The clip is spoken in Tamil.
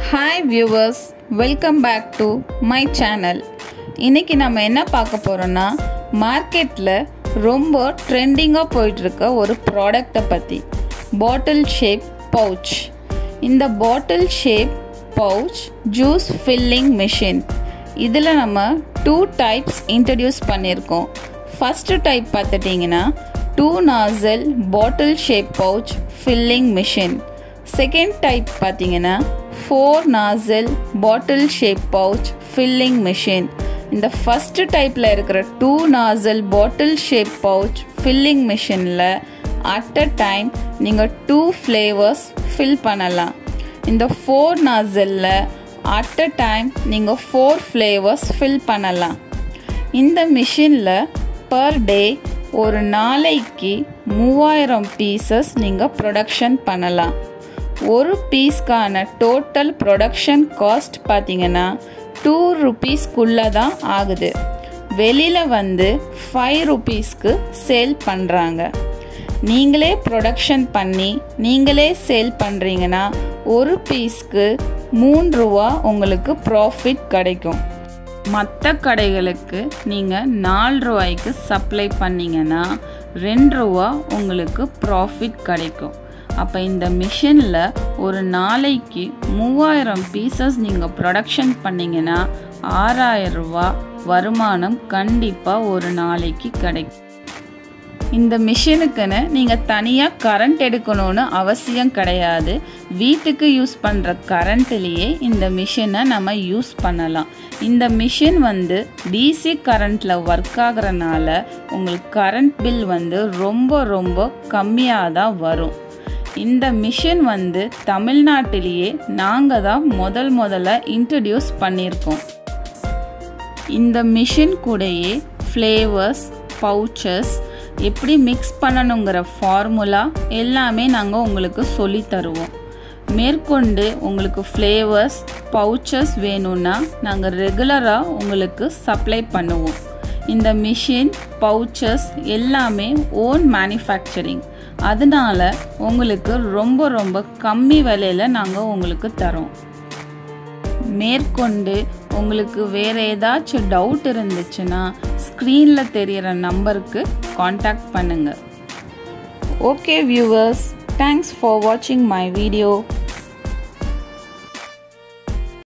hi viewers welcome back to my channel இன்னைக்கு நம்ம என்ன பார்க்க போகிறோன்னா மார்க்கெட்டில் ரொம்ப ட்ரெண்டிங்காக போயிட்டுருக்க ஒரு ப்ராடக்டை பற்றி பாட்டில் ஷேப் பவுச் இந்த bottle shape pouch juice filling machine இதில் நம்ம டூ டைப்ஸ் இன்ட்ரடியூஸ் பண்ணியிருக்கோம் ஃபஸ்ட்டு டைப் பார்த்துட்டிங்கன்னா two nozzle bottle shape pouch filling machine second type பார்த்தீங்கன்னா four nozzle bottle shape pouch filling machine இந்த ஃபஸ்ட்டு டைப்பில் இருக்கிற two nozzle bottle shape pouch filling மிஷினில் அட் அ டைம் நீங்கள் டூ ஃப்ளேவர்ஸ் ஃபில் பண்ணலாம் இந்த ஃபோர் நாசலில் அட் அ டைம் நீங்கள் ஃபோர் ஃப்ளேவர்ஸ் ஃபில் பண்ணலாம் இந்த மிஷினில் பர் டே ஒரு நாளைக்கு மூவாயிரம் பீசஸ் நீங்கள் ப்ரொடக்ஷன் பண்ணலாம் ஒரு பீஸ்க்கான டோட்டல் ப்ரொடக்ஷன் காஸ்ட் பார்த்தீங்கன்னா டூ ருபீஸ்க்குள்ளே தான் ஆகுது வெளியில் வந்து ஃபைவ் ருபீஸ்க்கு சேல் பண்ணுறாங்க நீங்களே ப்ரொடக்ஷன் பண்ணி நீங்களே சேல் பண்ணுறீங்கன்னா ஒரு பீஸ்க்கு மூணு ரூபா உங்களுக்கு ப்ராஃபிட் கிடைக்கும் மற்ற கடைகளுக்கு நீங்கள் நாலு ரூபாய்க்கு சப்ளை பண்ணிங்கன்னா ரெண்டு ரூபா உங்களுக்கு ப்ராஃபிட் கிடைக்கும் அப்போ இந்த மிஷினில் ஒரு நாளைக்கு மூவாயிரம் பீசஸ் நீங்கள் ப்ரொடக்ஷன் பண்ணிங்கன்னா ஆறாயிரம் ரூபா வருமானம் கண்டிப்பாக ஒரு நாளைக்கு கிடைக்கும் இந்த மிஷினுக்குன்னு நீங்கள் தனியாக கரண்ட் எடுக்கணும்னு அவசியம் கிடையாது வீட்டுக்கு யூஸ் பண்ணுற கரண்ட்லேயே இந்த மிஷினை நம்ம யூஸ் பண்ணலாம் இந்த மிஷின் வந்து டிசி கரண்ட்டில் ஒர்க் ஆகிறனால உங்களுக்கு கரண்ட் பில் வந்து ரொம்ப ரொம்ப கம்மியாக தான் வரும் இந்த மிஷின் வந்து தமிழ்நாட்டிலேயே நாங்கள் தான் முதல் முதல்ல இன்ட்ரடியூஸ் பண்ணியிருக்கோம் இந்த மிஷின் கூடயே ஃப்ளேவர்ஸ் பவுச்சஸ் எப்படி மிக்ஸ் பண்ணணுங்கிற ஃபார்முலா எல்லாமே நாங்கள் உங்களுக்கு சொல்லி தருவோம் மேற்கொண்டு உங்களுக்கு ஃப்ளேவர்ஸ் பவுச்சஸ் வேணும்னா நாங்கள் ரெகுலராக உங்களுக்கு சப்ளை பண்ணுவோம் இந்த மிஷின் பவுச்சஸ் எல்லாமே ஓன் மேனுஃபேக்சரிங் அதனால உங்களுக்கு ரொம்ப ரொம்ப கம்மி விலையில் நாங்கள் உங்களுக்கு தரோம் மேற்கொண்டு உங்களுக்கு வேறு ஏதாச்சும் டவுட் இருந்துச்சுன்னா ஸ்க்ரீனில் தெரிகிற நம்பருக்கு காண்டாக்ட் பண்ணுங்கள் ஓகே வியூவர்ஸ் தேங்க்ஸ் ஃபார் வாட்சிங் மை வீடியோ